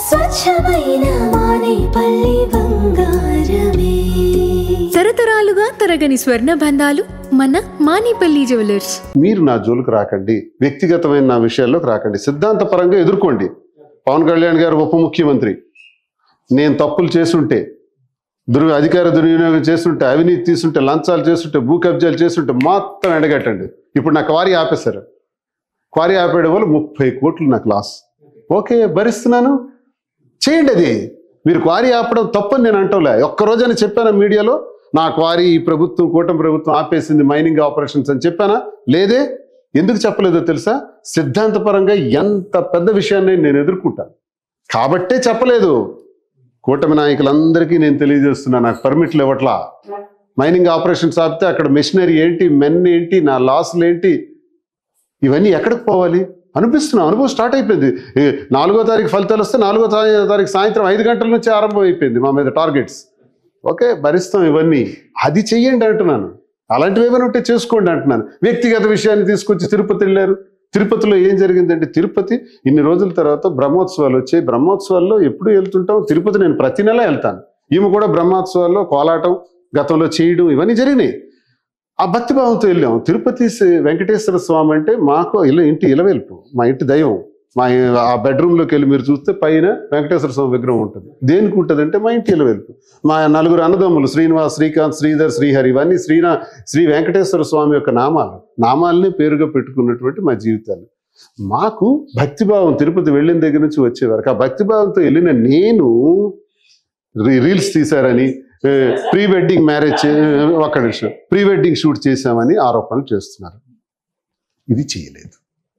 స్వచ్ఛమైన మానేపల్లి బంగారమే తరతరాలుగా తరగని స్వర్ణ బంధాలు మన మానేపల్లి జ్యువెలర్స్ మీరు నా జోలికి రాకండి వ్యక్తిగతమైన నా విషయాల్లోకి రాకండి సిద్ధాంతపరంగా ఎదుర్కోండి పవన్ కళ్యాణ్ గారు ఉప ముఖ్యమంత్రి నేను తప్పులు చేస్తుంటే దుర్ అధికార దుర్వినియోగం చేస్తుంటే అవినీతి తీసుంటే లంచాలు చేస్తుంటే భూ కబ్జాలు చేస్తుంటే మొత్తం ఎండగట్టండి ఇప్పుడు నా క్వారీ ఆపేశారు క్వారీ ఆపేయడం వల్ల ముప్పై కోట్లు నాకు లాస్ ఓకే భరిస్తున్నాను చేయండి అది మీరు క్వారీ ఆపడం తప్పని నేను అంటోలే ఒక్క రోజైనా చెప్పానా మీడియాలో నా క్వారీ ఈ ప్రభుత్వం కూటమి ప్రభుత్వం ఆపేసింది మైనింగ్ ఆపరేషన్స్ అని చెప్పానా లేదే ఎందుకు చెప్పలేదో తెలుసా సిద్ధాంతపరంగా ఎంత పెద్ద విషయాన్ని నేను ఎదుర్కొంటాను కాబట్టే చెప్పలేదు కూటమి నాయకులందరికీ నేను తెలియజేస్తున్నా నాకు పర్మిట్లు ఇవ్వట్లా మైనింగ్ ఆపరేషన్స్ ఆపితే అక్కడ మెషినరీ ఏంటి మెన్ ఏంటి నా లాస్లు ఏంటి ఇవన్నీ ఎక్కడికి పోవాలి అనిపిస్తున్నా అనుభవం స్టార్ట్ అయిపోయింది ఏ, నాలుగో తారీఖు ఫలితాలు వస్తే నాలుగో తా- తారీఖు సాయంత్రం ఐదు గంటల నుంచి ఆరంభం అయిపోయింది మా మీద టార్గెట్స్ ఓకే భరిస్తాం ఇవన్నీ అది చెయ్యండి అంటున్నాను అలాంటివి ఏమైనా ఉంటే చేసుకోండి అంటున్నాను వ్యక్తిగత విషయాన్ని తీసుకొచ్చి తిరుపతి వెళ్ళారు తిరుపతిలో ఏం జరిగిందంటే తిరుపతి ఇన్ని రోజుల తర్వాత బ్రహ్మోత్సవాలు వచ్చాయి బ్రహ్మోత్సవాల్లో ఎప్పుడు వెళ్తుంటాం తిరుపతి నేను ప్రతి నెల వెళ్తాను ఈమె కూడా బ్రహ్మోత్సవాల్లో కోలాటం గతంలో చేయడం ఇవన్నీ జరిగినాయి ఆ భక్తిభావంతో వెళ్ళాం తిరుపతి శ్రీ వెంకటేశ్వర స్వామి అంటే మాకు ఇలా ఇంటి ఇలవెల్పు మా ఇంటి దైవం మా ఆ బెడ్రూమ్లోకి వెళ్ళి మీరు చూస్తే పైన వెంకటేశ్వర స్వామి విగ్రహం ఉంటుంది దేనికి ఉంటుంది అంటే మా ఇంటి ఇలవెల్పు మా నలుగురు అన్నదమ్ములు శ్రీనివాస్ శ్రీకాంత్ శ్రీధర్ శ్రీహరి ఇవన్నీ శ్రీనా శ్రీ వెంకటేశ్వర స్వామి యొక్క నామాలు నామాల్ని పేరుగా పెట్టుకున్నటువంటి మా జీవితాలు మాకు భక్తిభావం తిరుపతి వెళ్ళిన దగ్గర నుంచి వచ్చేవారు ఆ భక్తిభావంతో వెళ్ళిన నేను రీ- రీల్స్ తీశారని ఏ, ప్రీ వెడ్డింగ్ మ్యారేజ్ చే- ఒక్క నిమిషం ప్రీ వెడ్డింగ్ షూట్ చేశామని ఆరోపణలు చేస్తున్నారు ఇది చేయలేదు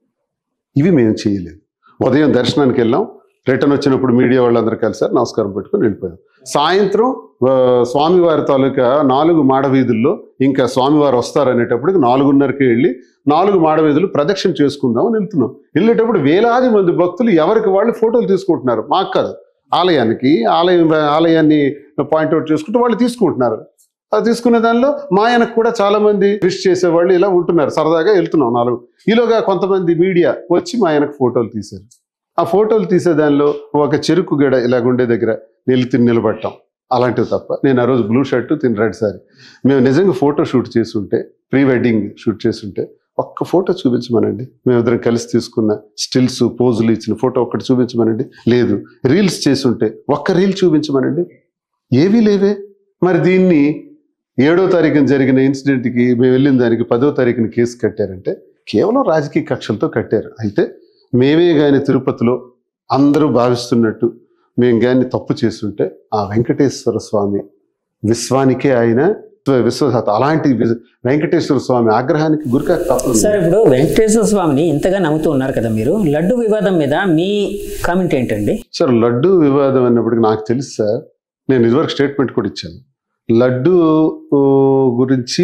ఇవి మేము చేయలేదు ఉదయం దర్శనానికి వెళ్ళాం రిటర్న్ వచ్చినప్పుడు మీడియా వాళ్ళందరూ కలిసారు నమస్కారం పెట్టుకొని వెళ్ళిపోయాం సాయంత్రం ఆ, స్వామివారి తాలూకా నాలుగు మాడవీధుల్లో ఇంకా స్వామివారు వస్తారనేటప్పటికి నాలుగున్నరకి వెళ్ళి నాలుగు మాడవీధులు ప్రదక్షిణ చేసుకుందాం అని వెళ్తున్నాం వెళ్ళేటప్పుడు వేలాది మంది భక్తులు ఎవరికి వాళ్ళు ఫోటోలు తీసుకుంటున్నారు మాకు కాదు ఆలయానికి ఆలయం ఆలయాన్ని పాయింట్అవుట్ చేసుకుంటూ వాళ్ళు తీసుకుంటున్నారు అది తీసుకునే దానిలో మా ఆయనకు కూడా చాలా మంది విష్ చేసేవాళ్ళు ఇలా ఉంటున్నారు సరదాగా వెళ్తున్నాం నాలుగు ఈలోగా కొంతమంది మీడియా వచ్చి మా ఆయనకు ఫోటోలు తీశారు ఆ ఫోటోలు తీసే దానిలో ఒక చెరుకు గడ ఇలాగ ఉండే దగ్గర నిలిచి నిలబడటం అలాంటివి తప్ప నేను ఆ రోజు బ్లూ షర్టు తిని రెడ్ సారీ మేము నిజంగా ఫోటో షూట్ చేస్తుంటే ప్రీ వెడ్డింగ్ షూట్ చేస్తుంటే ఒక్క ఫోటో చూపించమనండి మేమిద్దరం కలిసి తీసుకున్న స్టిల్స్ పోజులు ఇచ్చిన ఫోటో ఒక్కటి చూపించమనండి లేదు రీల్స్ చేస్తుంటే ఒక్క రీల్ చూపించమనండి ఏవీ లేవే మరి దీన్ని ఏడో తారీఖున జరిగిన ఇన్సిడెంట్కి మేము వెళ్ళిన దానికి పదో తారీఖున కేసు కట్టారంటే కేవలం రాజకీయ కక్షలతో కట్టారు అయితే మేమే కానీ తిరుపతిలో అందరూ భావిస్తున్నట్టు మేము కానీ తప్పు చేస్తుంటే ఆ వెంకటేశ్వర స్వామి విశ్వానికే ఆయన విశ్వసాత అలాంటి వి- వెంకటేశ్వర స్వామి ఆగ్రహానికి గురికాక తప్పదు సార్ ఇప్పుడు వెంకటేశ్వర స్వామిని ఇంతగా నమ్ముతూ ఉన్నారు కదా మీరు లడ్డు వివాదం మీద మీ కామెంట్ ఏంటండి సార్ లడ్డు వివాదం అన్నప్పటికీ నాకు తెలుసు సార్ నేను ఇదివరకు స్టేట్మెంట్ కూడా ఇచ్చాను లడ్డు ఊ, గురించి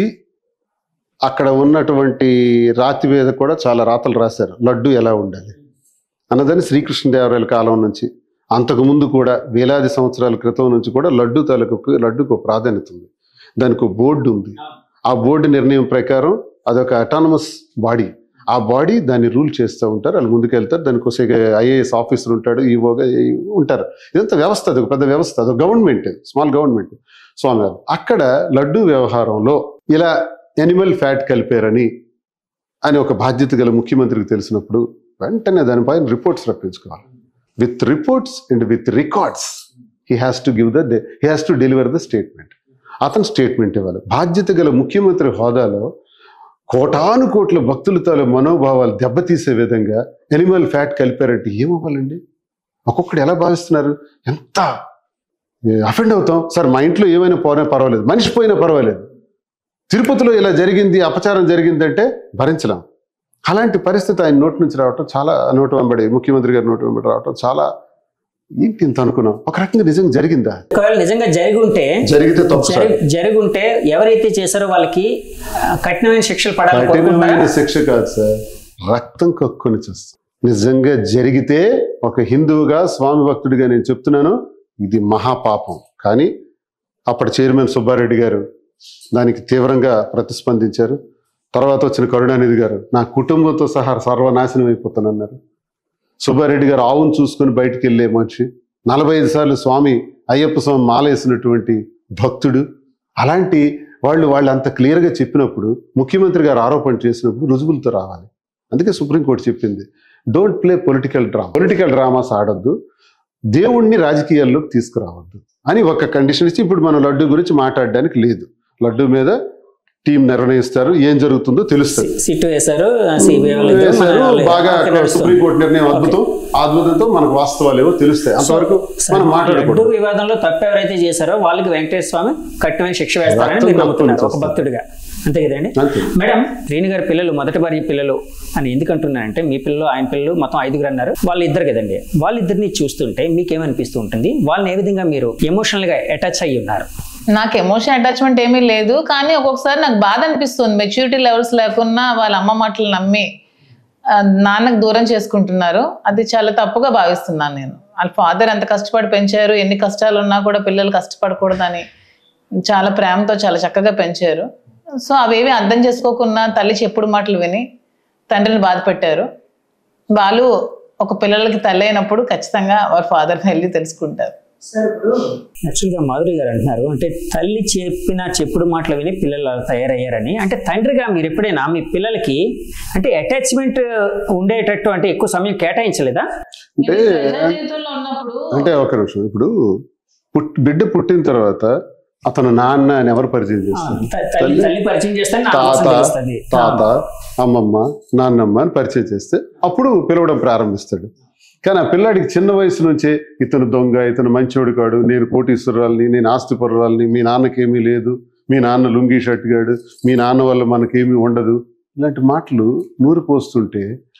అక్కడ ఉన్నటువంటి రాతి మీద కూడా చాలా రాతలు రాశారు లడ్డు ఎలా ఉండాలి అన్నదని శ్రీకృష్ణదేవరాయల కాలం నుంచి అంతకుముందు కూడా వేలాది సంవత్సరాల క్రితం నుంచి కూడా లడ్డు తాలూకు లడ్డుకు ఒక ప్రాధాన్యత ఉంది దానికి ఒక బోర్డు ఉంది ఆ బోర్డు నిర్ణయం ప్రకారం అదొక అటానమస్ బాడీ ఆ బాడీ దాన్ని రూల్ చేస్తూ ఉంటారు వాళ్ళు ముందుకెళ్తారు దానికోసం ఐఏఎస్ ఆఫీసర్ ఉంటాడు ఈవోగా ఉంటారు ఇదంతా వ్యవస్థ అది ఒక పెద్ద వ్యవస్థ అది గవర్నమెంట్ స్మాల్ గవర్నమెంట్ స్వామివారు అక్కడ లడ్డు వ్యవహారంలో ఇలా ఎనిమల్ ఫ్యాట్ కలిపారని అని ఒక బాధ్యత గల ముఖ్యమంత్రికి తెలిసినప్పుడు వెంటనే దానిపైన రిపోర్ట్స్ రప్పించుకోవాలి with reports and with records he has to give the he has to deliver the statement అతను స్టేట్మెంట్ ఇవ్వాలి బాధ్యత గల ముఖ్యమంత్రి హోదాలో కోటాను కోట్ల భక్తులతో మనోభావాలు దెబ్బతీసే విధంగా ఎనిమల్ ఫ్యాట్ కలిపారంటే ఏమవ్వాలండి ఒక్కొక్కడు ఎలా భావిస్తున్నారు ఎంత అఫెండ్ అవుతాం సార్ మా ఇంట్లో ఏమైనా పోయినా పర్వాలేదు మనిషి పోయినా పర్వాలేదు తిరుపతిలో ఇలా జరిగింది అపచారం జరిగిందంటే భరించలేం అలాంటి పరిస్థితి ఆయన నోటి నుంచి రావటం చాలా నోటు వెంబడి ముఖ్యమంత్రి గారి నోటు వెంబడి రావటం చాలా ఏంటి ఇంత అనుకున్నాం ఒక రకంగా నిజంగా జరిగిందా ఒకవేళ నిజంగా జరిగి ఉంటే జరిగితే తప్పు సార్ జరి- జరిగి ఉంటే ఎవరైతే చేశారో వాళ్ళకి ఆ, కఠినమైన శిక్షలు పడాలని కఠినమైన కోరుకుంటున్నారా? శిక్ష కాదు సార్ రక్తం కక్కుని చేస్తాం నిజంగా జరిగితే ఒక హిందువుగా స్వామి భక్తుడిగా నేను చెప్తున్నాను ఇది మహాపాపం కానీ అప్పటి చైర్మన్ సుబ్బారెడ్డి గారు దానికి తీవ్రంగా ప్రతిస్పందించారు తర్వాత వచ్చిన కరుణానిధి గారు నా కుటుంబంతో సహా సర్వనాశనం అయిపోతానన్నారు సుబ్బారెడ్డి గారు ఆవును చూసుకొని బయటికి వెళ్ళే మనిషి నలభై ఐదు సార్లు స్వామి అయ్యప్ప స్వామి మాలేసినటువంటి భక్తుడు అలాంటి వాళ్ళు వాళ్ళు అంత క్లియర్గా చెప్పినప్పుడు ముఖ్యమంత్రి గారు ఆరోపణ చేసినప్పుడు రుజువులతో రావాలి అందుకే సుప్రీంకోర్టు చెప్పింది don't play political drama political dramas ఆడొద్దు దేవుణ్ణి రాజకీయాల్లోకి తీసుకురావద్దు అని ఒక కండిషన్ ఇచ్చి ఇప్పుడు మనం లడ్డు గురించి మాట్లాడడానికి లేదు లడ్డు మీద టీం నిర్ణయిస్తారు ఏం జరుగుతుందో తెలుస్తుంది సిట్టు వేశారు సిబిఐ వాళ్ళు ఇద్దరు మన వేశారు. వాళ్ళు బాగా అక్కడ నడుస్తుంది. సుప్రీంకోర్టు నిర్ణయం అద్భుతం ఆ అద్భుతంతో మనకు వాస్తవాలు ఏవో తెలుస్తాయి అంతవరకు మనం లడ్డు మాట్లాడకూడదు వివాదంలో తప్పు ఎవరైతే చేశారో వాళ్ళకి వెంకటేశ్వర స్వామి కఠినమైన శిక్ష వేస్తారని రక్తం మీరు నమ్ముతున్నారు కక్కుని ఒక చేస్తారు. భక్తుడిగా అంతే కదండి అంతే. మేడం రేణు గారి పిల్లలు మొదటి భార్య పిల్లలు అని ఎందుకు అంటున్నారంటే మీ పిల్లలు ఆయన పిల్లలు మొత్తం ఐదుగురు అన్నారు వాళ్ళు ఇద్దరు కదండి వాళ్ళిద్దరిని చూస్తుంటే మీకు ఏమనిపిస్తూ ఉంటుంది వాళ్ళని ఏ విధంగా మీరు ఎమోషనల్ గా అటాచ్ అయ్యి ఉన్నారు నాకు ఎమోషన్ అటాచ్మెంట్ ఏమీ లేదు కానీ ఒక్కొక్కసారి నాకు బాధ అనిపిస్తుంది మెచ్యూరిటీ లెవెల్స్ లేకున్నా వాళ్ళ అమ్మ మాటలు నమ్మి ఆ, నాన్నకు దూరం చేసుకుంటున్నారు అది చాలా తప్పుగా భావిస్తున్నాను నేను వాళ్ళ ఫాదర్ ఎంత కష్టపడి పెంచారు ఎన్ని కష్టాలు ఉన్నా కూడా పిల్లలు కష్టపడకూడదని చాలా ప్రేమతో చాలా చక్కగా పెంచారు సో అవేవి అర్థం చేసుకోకుండా తల్లి చెప్పుడు మాటలు విని తండ్రిని బాధ పెట్టారు వాళ్ళు ఒక పిల్లలకి తల్లి అయినప్పుడు ఖచ్చితంగా వారి ఫాదర్ని వెళ్ళి తెలుసుకుంటారు యాక్చువల్గా మాధురి గారు అంటున్నారు అంటే తల్లి చెప్పిన చెప్పుడు మాటలు విని పిల్లలు అలా తయారయ్యారని అంటే తండ్రిగా మీరు ఎప్పుడైనా మీ పిల్లలకి అంటే అటాచ్మెంట్ ఉండేటట్టు అంటే ఎక్కువ సమయం కేటాయించలేదా అంటే జీవితంలో ఉన్నప్పుడు అంటే ఒక నిమిషం ఇప్పుడు పుట్- బిడ్డ పుట్టిన తర్వాత అతను నాన్న అని ఎవరు పరిచయం ఆ, చేస్తారు త- తల్లి తల్లి పరిచయం చేస్తే నా తాత అవసరం తెలుస్తుంది తాత అమ్మమ్మ నాన్నమ్మ అని పరిచయం చేస్తే అప్పుడు పిలవడం ప్రారంభిస్తాడు కానీ ఆ పిల్లాడికి చిన్న వయసు నుంచే ఇతను దొంగ ఇతను మంచోడు కాడు నేను కోటీశ్వరాలని నేను ఆస్తిపరురాలని మీ నాన్నకేమీ లేదు మీ నాన్న లుంగీ షర్ట్ గాడు మీ నాన్న వల్ల మనకేమీ ఉండదు ఇలాంటి మాటలు నూరు పోస్తుంటే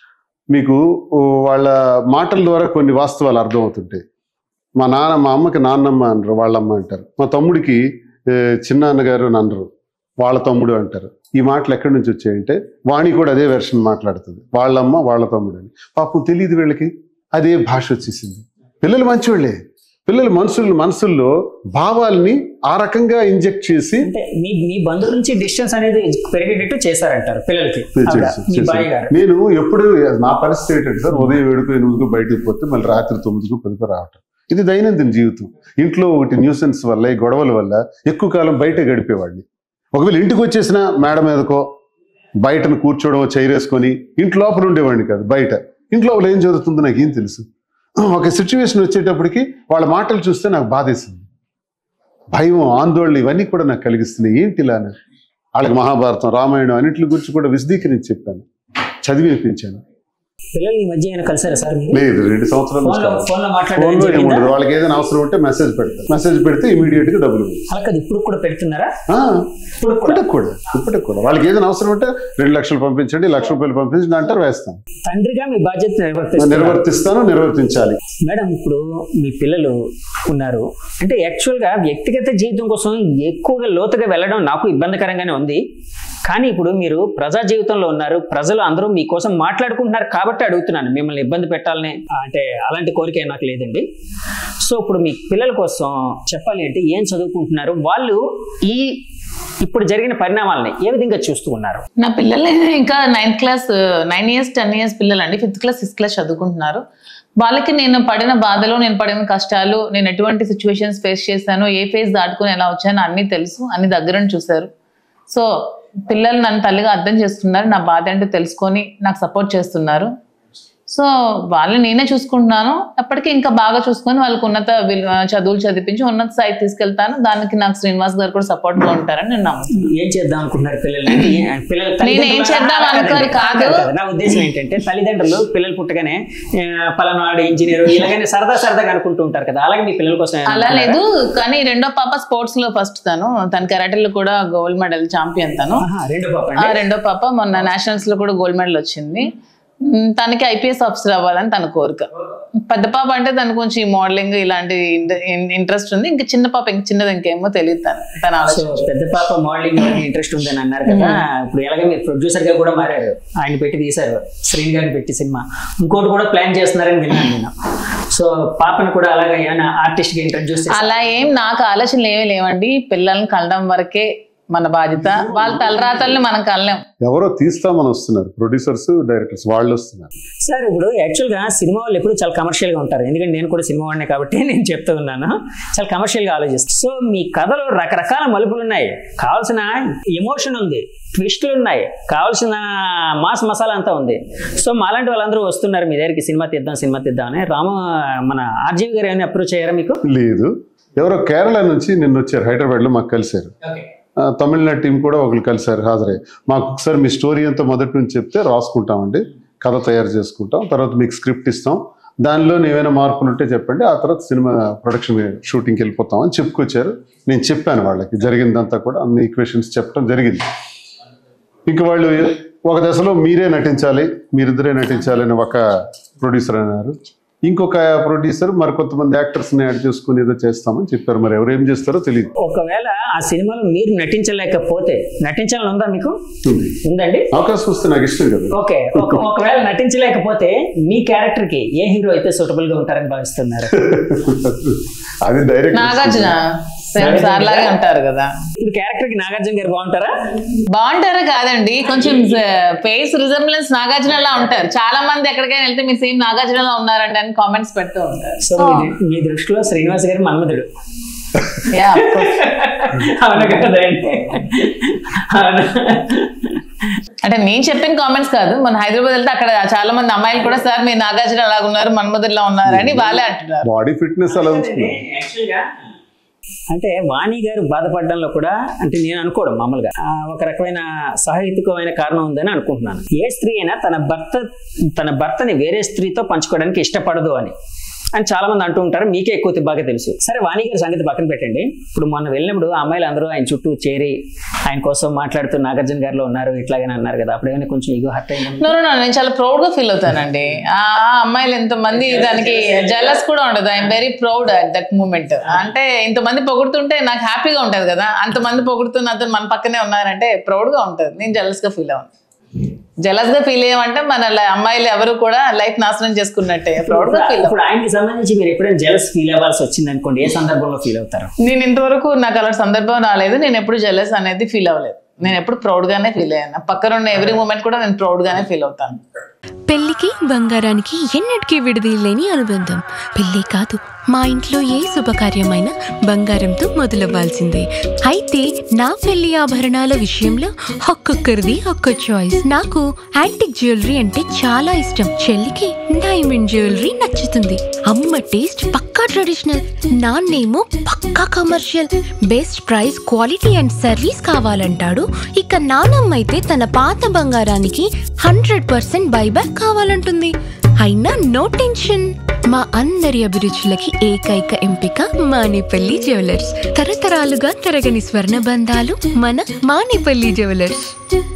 మీకు ఓ వాళ్ళ మాటల ద్వారా కొన్ని వాస్తవాలు అర్థమవుతుంటాయి మా నాన్న మా అమ్మకి నాన్నమ్మ అంటారు వాళ్ళమ్మ అంటారు మా తమ్ముడికి ఏ, చిన్నాన్నగారు అని అనరు వాళ్ళ తమ్ముడు అంటారు ఈ మాటలు ఎక్కడి నుంచి వచ్చాయంటే వాణి కూడా అదే వెర్షన్ మాట్లాడుతుంది వాళ్ళమ్మ వాళ్ళ తమ్ముడు అని పాపం తెలియదు వీళ్ళకి అదే భాష వచ్చేసింది పిల్లలు మంచివాళ్ళే పిల్లల మనసులు మనసుల్లో భావాల్ని ఆ రకంగా ఇంజెక్ట్ చేసి అంటే మీ మీ బంధువుల నుంచి డిస్టెన్స్ అనేది పెరిగేటట్టు చేశారంటారు పిల్లలకి ఆవిడ, చేసి- మీ చేసి- భార్య గారు నేను ఎప్పుడు నా పరిస్థితి ఏంటంటే సార్ ఉదయం ఏడుకు ఎనిమిదికు బయటకు పోతే మళ్ళీ రాత్రి తొమ్మిదికు పదికి రావటం ఇది దైనందిన జీవితం ఇంట్లో ఒకటి న్యూసెన్స్ వల్ల ఈ గొడవల వల్ల ఎక్కువ కాలం బయట గడిపేవాడిని ఒకవేళ ఇంటికి వచ్చేసిన మేడ మీదకో బయటను కూర్చోవడం చైర్ వేసుకొని ఇంటి లోపల ఉండేవాడిని కాదు బయట ఇంట్లో లోపల ఏం జరుగుతుందో నాకు ఏం తెలుసు ఒక సిచ్యువేషన్ వచ్చేటప్పటికి వాళ్ళ మాటలు చూస్తే నాకు బాధేసింది భయం ఆందోళన ఇవన్నీ కూడా నాకు కలిగిస్తున్నాయి ఏంటి ఇలానే వాళ్ళకి మహాభారతం రామాయణం అన్నింటి గురించి కూడా విశదీకరించి చెప్పాను చదివి వినిపించాను పిల్లలు ఈ మధ్య ఏమైనా కలిసారా సార్ మీరు లేదు రెండు సంవత్సరాల నుంచి ఫోన్ లో కాదు. ఫోన్ లో ఫోన్లో మాట్లాడడం జరిగిందా ఏముండదు వాళ్ళకి ఏదైనా అవసరం ఉంటే మెసేజ్ పెడతారు మెసేజ్ పెడితే ఇమీడియట్ గా డబ్బులు ఇవ్వాలి. అలా కాదు ఇప్పుడు కూడా పెడుతున్నారా ఆ, ఇప్పుడు కూడా ఇప్పటికి కూడా ఇప్పటికి కూడా వాళ్ళకి ఏదైనా అవసరం ఉంటే రెండు లక్షలు పంపించండి లక్ష రూపాయలు పంపించండి అంటారు వేస్తాను తండ్రిగా మీ బాధ్యత నిర్వర్తిస్తున్నారు నిర్వర్తిస్తాను నిర్వర్తించాలి మేడం ఇప్పుడు మీ పిల్లలు ఉన్నారు అంటే యాక్చువల్గా వ్యక్తిగత జీవితం కోసం ఎక్కువగా లోతుగా వెళ్ళడం నాకు ఇబ్బందికరంగానే ఉంది కానీ ఇప్పుడు మీరు ప్రజా జీవితంలో ఉన్నారు ప్రజలు అందరూ మీకోసం మాట్లాడుకుంటున్నారు కాబట్టి అడుగుతున్నాను మిమ్మల్ని ఇబ్బంది పెట్టాలని అంటే అలాంటి కోరిక నాకు లేదండి సో ఇప్పుడు మీ పిల్లల కోసం చెప్పాలి అంటే ఏం చదువుకుంటున్నారు వాళ్ళు ఈ ఇప్పుడు జరిగిన పరిణామాలని ఏ విధంగా చూస్తూ ఉన్నారు నా పిల్లలు ఇంకా ninth class nine years ten years పిల్లలు అండి ఫిఫ్త్ క్లాస్ సిక్స్త్ క్లాస్ చదువుకుంటున్నారు వాళ్ళకి నేను పడిన బాధలు నేను పడిన కష్టాలు నేను ఎటువంటి సిచ్యువేషన్స్ ఫేస్ చేశాను ఏ ఫేస్ దాటుకుని ఎలా వచ్చానో అన్నీ తెలుసు అన్ని దగ్గర చూశారు సో పిల్లలు నన్ను తల్లిగా అర్థం చేసుకున్నారు నా బాధ ఏంటో తెలుసుకొని నాకు సపోర్ట్ చేస్తున్నారు సో వాళ్ళని నేనే చూసుకుంటున్నాను అప్పటికి ఇంకా బాగా చూసుకొని వాళ్ళకి ఉన్నత విల్- చదువులు చదివించి ఉన్నత స్థాయికి తీసుకెళ్తాను దానికి నాకు శ్రీనివాస్ గారు కూడా support గా ఉంటారని నేను నమ్ముతున్నాను ఏం చేద్దాం అనుకుంటున్నారు పిల్లలు అంటే ఏ- పిల్లల నేను ఏం తల్లిదండ్రులు- చేద్దాం అలా అనుకోని కాదండి. కాదు. కాదు. నా ఉద్దేశం ఏంటంటే తల్లిదండ్రులు పిల్లలు పుట్టగానే ఆ, పలానాడు ఇంజనీర్ ఇలాగనే సరదా సరదాగా అనుకుంటూ ఉంటారు కదా అలాగే మీ పిల్లల కోసం ఏమైనా అలా అనుకున్నారా? లేదు కానీ రెండో పాప స్పోర్ట్స్ లో ఫస్ట్ తను తన కరాటేలో కూడా గోల్డ్ మెడల్ ఛాంపియన్ తను ఆహా, రెండో పాప ఆ అండి రెండో పాప మొన్న నేషనల్స్ లో కూడా గోల్డ్ మెడల్ వచ్చింది ఉమ్, తనకి ఐపీఎస్ ఆఫీసర్ అవ్వాలని తన కోరిక పెద్ద పాప అంటే తనకు కొంచెం మోడలింగ్ ఇలాంటి ఇంట్రెస్ట్ ఉంది ఇంకా చిన్న పాప ఇంక చిన్నది ఇంకేమో తెలియదు తన తన సో ఆలోచన పెద్ద పాప మోడలింగ్ ఇంట్రెస్ట్ ఉందని అన్నారు కదా ఇప్పుడు ఎలాగ మీరు ప్రొడ్యూసర్ గా కూడా మారారు ఆయన పెట్టి తీశారు శ్రీని గారిని పెట్టి సినిమా ఇంకోటి కూడా ప్లాన్ చేస్తున్నారని విన్నాను నేను సో పాపను కూడా అలాగే ఏమైనా ఆర్టిస్ట్ గా ఇంట్రడ్యూస్ చేసి అలా ఏం నాకు ఆలోచనలు ఏమీ లేవండి పిల్లల్ని కలడం వరకే మన బాధ్యత వాళ్ళ తలరాతల్ని మనం కలలేం ఎవరో తీస్తామని వస్తున్నారు ప్రొడ్యూసర్స్ డైరెక్టర్స్ వాళ్ళు వస్తున్నారు సార్ ఇప్పుడు యాక్చువల్గా సినిమా వాళ్ళు ఎప్పుడు చాలా కమర్షియల్గా ఉంటారు ఎందుకంటే నేను కూడా సినిమా వాడినే కాబట్టి నేను చెప్తూ ఉన్నాను చాలా కమర్షియల్గా ఆలోచిస్తాను సో మీ కథలో రకరకాల మలుపులు ఉన్నాయి కావాల్సిన ఎమోషన్ ఉంది ట్విస్టులు ఉన్నాయి కావాల్సిన మాస్ మసాలా అంతా ఉంది సో మాలాంటి వాళ్ళందరూ వస్తున్నారు మీ దగ్గరికి సినిమా తీద్దాం సినిమా తీద్దాం అని రామ మన ఆర్జీవి గారు ఏమైనా అప్రోచ్ అయ్యారా మీకు లేదు ఎవరో కేరళ నుంచి నిన్న వచ్చారు హైదరాబాద్లో మాకు కలిశారు ఆ, తమిళనాడు టీం కూడా ఒకరు కలిశారు హాజరై మాకు ఒకసారి మీ స్టోరీ అంతా మొదటి నుంచి చెప్తే రాసుకుంటామండి కథ తయారు చేసుకుంటాం తర్వాత మీకు స్క్రిప్ట్ ఇస్తాం దానిలో ఏమైనా మార్పులు ఉంటే చెప్పండి ఆ తర్వాత సినిమా ప్రొడక్షన్ షూటింగ్కి వెళ్ళిపోతాం అని చెప్పుకొచ్చారు నేను చెప్పాను వాళ్ళకి జరిగిందంతా కూడా అన్ని ఈక్వేషన్స్ చెప్పడం జరిగింది ఇంక వాళ్ళు ఒక దశలో మీరే నటించాలి మీరిద్దరే నటించాలి అని ఒక ప్రొడ్యూసర్ అన్నారు ఇంకొక ప్రొడ్యూసర్ మరి కొంతమంది యాక్టర్స్ని యాడ్ చేసుకుని ఏదో చేస్తామని చెప్పారు మరి ఎవరు ఏం చేస్తారో తెలియదు ఒకవేళ ఆ సినిమాలో మీరు నటించలేకపోతే నటించాలని ఉందా మీకు ఉందండి అవకాశం వస్తే నాకు ఇష్టం కదా ఓకే ఒక- ఒకవేళ నటించలేకపోతే మీ క్యారెక్టర్ కి ఏ హీరో అయితే సూటబుల్ గా ఉంటారని భావిస్తున్నారు అది డైరెక్ట్ నాగార్జున సేమ్ సార్ లాగే ఉంటారు కదా ఇప్పుడు క్యారెక్టర్ కి నాగార్జున గారు బాగుంటారా బాగుంటారా కాదండి కొంచెం ఫేస్ రిజంబ్లెన్స్ నాగార్జునలా ఉంటారు చాలా మంది ఎక్కడికైనా వెళ్తే మీరు సేమ్ నాగార్జునలా ఉన్నారండి అని కామెంట్స్ పెడుతూ ఉంటారు సో మీ దృ- మీ దృష్టిలో శ్రీనివాస్ గారు మన్మధుడు Yeah, of course. అవును కదండి అవును అంటే నేను చెప్పిన కామెంట్స్ కాదు మన హైదరాబాద్ వెళ్తే అక్కడ చాలా మంది అమ్మాయిలు కూడా సార్ మీరు నాగార్జున అలాగ ఉన్నారు మన్మధుల్లా ఉన్నారు అని వాళ్ళే అంటున్నారు బాడీ ఫిట్నెస్ అలా ఉంచుకున్నాం యాక్చువల్గా అంటే వాణి గారు బాధపడడంలో కూడా అంటే నేను అనుకోవడం మామూలుగా ఆ, ఒక రకమైన సాహిత్యకమైన కారణం ఉందని అనుకుంటున్నాను ఏ స్త్రీ అయినా తన భర్త తన భర్తని వేరే స్త్రీతో పంచుకోవడానికి ఇష్టపడదు అని అని చాలా మంది అంటూ ఉంటారు మీకే ఎక్కువ బాగా తెలుసు సరే వాణి గారి సంగతి పక్కన పెట్టండి ఇప్పుడు మొన్న వెళ్ళినప్పుడు ఆ అమ్మాయిలు అందరూ ఆయన చుట్టూ చేరి ఆయన కోసం మాట్లాడుతూ నాగార్జున గారిలో ఉన్నారు ఇట్లాగనే అన్నారు కదా అప్పుడు ఏమైనా కొంచెం ఇగో హర్ట్ అయింది నో నో నేను చాలా ప్రౌడ్ గా ఫీల్ అవుతానండి ఆ అమ్మాయిలు ఎంతమంది దానికి జలస్ కూడా ఉండదు I'm very proud at that moment అంటే ఇంతమంది పొగుడుతుంటే నాకు హ్యాపీగా ఉంటది కదా అంతమంది పొగుడుతున్న అతను మన పక్కనే ఉన్నారంటే ప్రౌడ్ గా ఉంటది నేను జలస్ గా ఫీల్ అవ్వను జలస్ గా ఫీల్ అయ్యామంటే మన ల- అమ్మాయిలు ఎవరు కూడా లైఫ్ నాశనం చేసుకున్నట్టే ప్రౌడ్ గా ఫీల్ ఇప్పుడు ఆయనకి సంబంధించి మీరు ఎప్పుడైనా జలస్ ఫీల్ అవ్వాల్సి వచ్చింది అనుకోండి ఏ సందర్భంలో ఫీల్ అవుతారు నేను ఇంతవరకు నాకు అలాంటి సందర్భం రాలేదు నేను ఎప్పుడు జెలస్ అనేది ఫీల్ అవ్వలేదు నేను ఎప్పుడు ప్రౌడ్ గానే ఫీల్ అయ్యాను పక్కన ఉన్న ఎవ్రీ మూమెంట్ కూడా నేను ప్రౌడ్ గానే ఫీల్ అవుతాను పెళ్లికి బంగారానికి ఎన్నటికీ విడదీయలేని అనుబంధం పెళ్లి కాదు మా ఇంట్లో ఏ శుభకార్యమైనా బంగారంతో మొదలవ్వాల్సిందే అయితే నా పెళ్లి ఆభరణాల విషయంలో ఒక్కొక్కరిది ఒక్క చాయిస్ నాకు యాంటిక్ జ్యువెలరీ అంటే చాలా ఇష్టం చెల్లికి డైమండ్ జ్యువెలరీ నచ్చుతుంది అమ్మ టేస్ట్ పక్కా ట్రెడిషనల్ నాన్నేమో పక్కా commercial best price quality and service కావాలంటాడు ఇక నానమ్మ అయితే తన పాత బంగారానికి హండ్రెడ్ పర్సెంట్ బైబ్యాక్ కావాలంటుంది అయినా నో టెన్షన్ మా అందరి అభిరుచులకి ఏకైక ఎంపిక మానేపల్లి జ్యువెలర్స్ తరతరాలుగా తరగని స్వర్ణ బంధాలు మన మానేపల్లి జ్యువెలర్స్